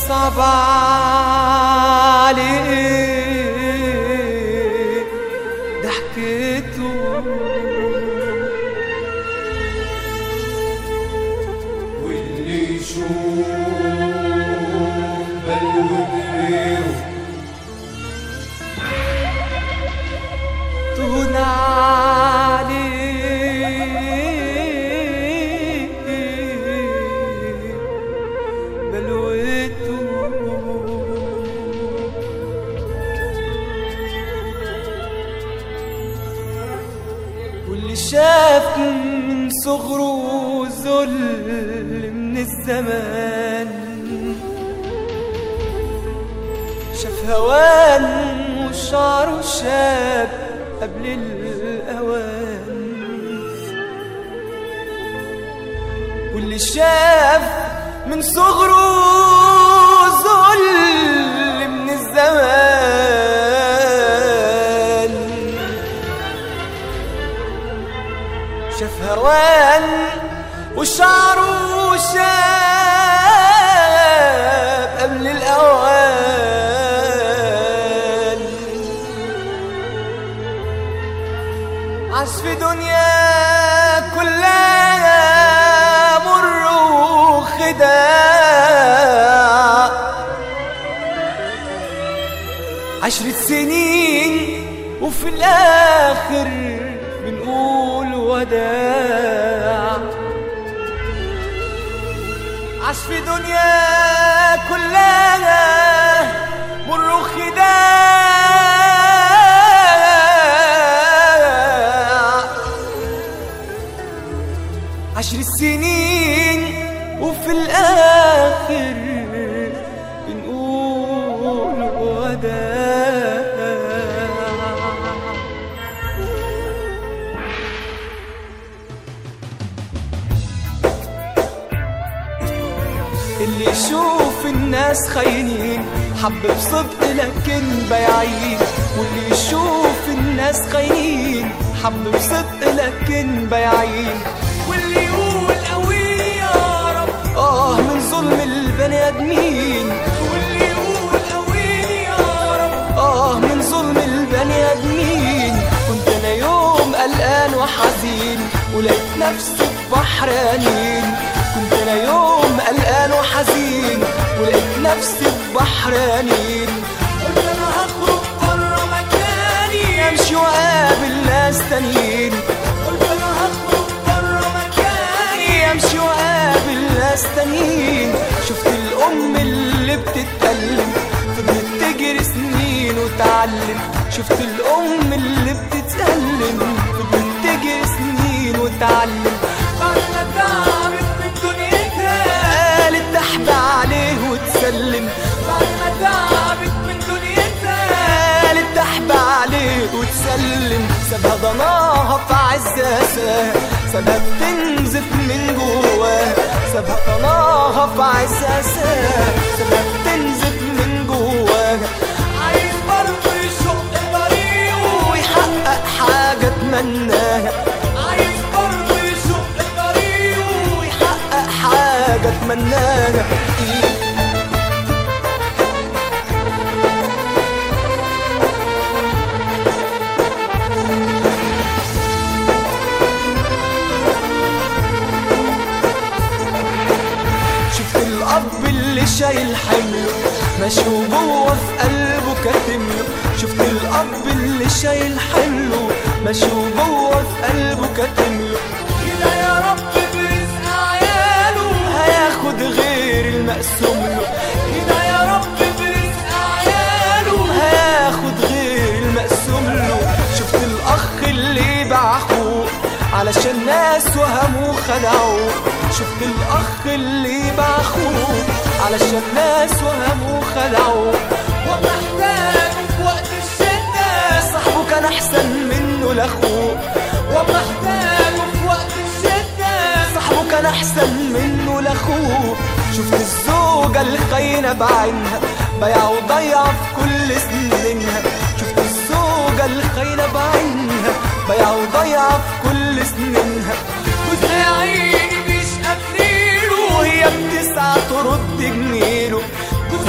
صعب عليه ضحكته واللي يشوف بلوة غيره تهون عليه بلوته واللي شاف من صغره ذل من الزمان شاف هوان وشعره شاب قبل الأوان واللي شاف من صغره ذل من الزمان شاف هوان وشعره شاب قبل الأوان عاش في دنيا كلها مر وخداع عشرة سنين وفي الآخر بنقول وداع عاش في دنيا كلها مر خداع عشر سنين وفي الآخر بنقول وداع اللي يشوف الناس خاينين حب بصدق لكن بايعين واللي يشوف الناس خاينين حب بصدق لكن بايعين واللي يقول قوي يا رب اه من ظلم البني ادمين واللي يقول قوي يا رب اه من ظلم البني ادمين كنت انا يوم قلقان وحزين ولقيت نفسي في بحر انين كنت انا يوم قلقان وحزين ولقيت نفسي في بحر انين قلت انا هخرج بره مكاني امشي واقابل ناس تانيين قلت انا هخرج بره مكاني امشي واقابل ناس تانيين شفت الام اللي بتتكلم فضلت تجري سنين وتعلم شفت الام اللي بتتكلم فضلت تجري سنين وتعلم بعد ما تعبت من دنيتها قالت تحت عليه وتسلم بعد ما تعبت من دنيتها قالت تحت عليه وتسلم سابها ضناها في عز أساها سابها بتنزف من جواها سابها ضناها في عز أساها سابها بتنزف من جواها عايز برضه يشق طريقه ويحقق حاجة اتمناها عايز برضه يشق طريقه ويحقق حاجة اتمناها شفت الأب اللي شايل حمله ماشي وجوه في قلبه كاتمله شفت الأب اللي شايل حمله ماشي وجوه في قلبه كاتمله كده يا رب برزق عياله هياخد غير المقسوم له كده يا رب برزق عياله هياخد غير المقسوم له شفت الأخ اللي باع أخوه علشان ناس وهموا خدعوه شفت الأخ اللي باع أخوه علشان ناس وهموا خدعوه ومحتاج في وقت الشدة صاحبه كان أحسن منه لأخوه ومحتاج في وقت الشدة صاحبه كان أحسن منه لأخوه شفت الزوجة الخاينة بعينها بيع وضيع في كل سنينها شفت الزوجة الخاينة بعينها بيع وضيع في كل سنينها جوزها يا عيني مش قادرينه وهي بتسعى ترد جميله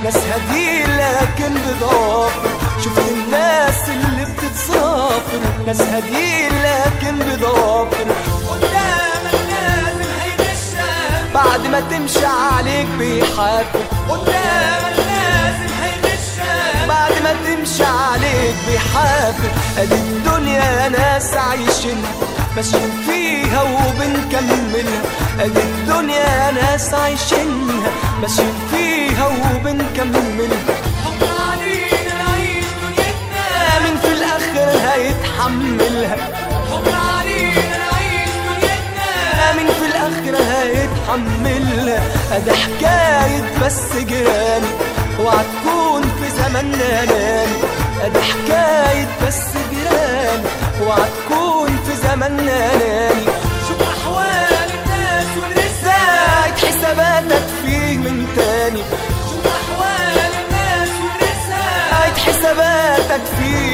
ناس هدي لكن بضافر شفت الناس اللي بتتسافر ناس هدي لكن بضافر قدامك لازم هيغشك بعد ما تمشي عليك بيحافر قدامك لازم هيغشك بعد ما تمشي عليك بيحافر ادي الدنيا ناس عايشينها ماشيين فيها وبنكملها ادي الدنيا ناس عايشينها ماشيين فيها وبنكملها حب علينا نعيش دنيتنا مين في الاخر هيتحملها حب علينا نعيش دنيتنا مين في الاخر هيتحملها ادي حكايه بس جيراني اوعى تكون في زماننا ناني ادي حكايه بس جيراني اوعى تكون في زماننا ناني شوف احوال الناس ولسه عيد حساباتك فيه من تاني شوف احوال الناس ولسه عيد حساباتك فيه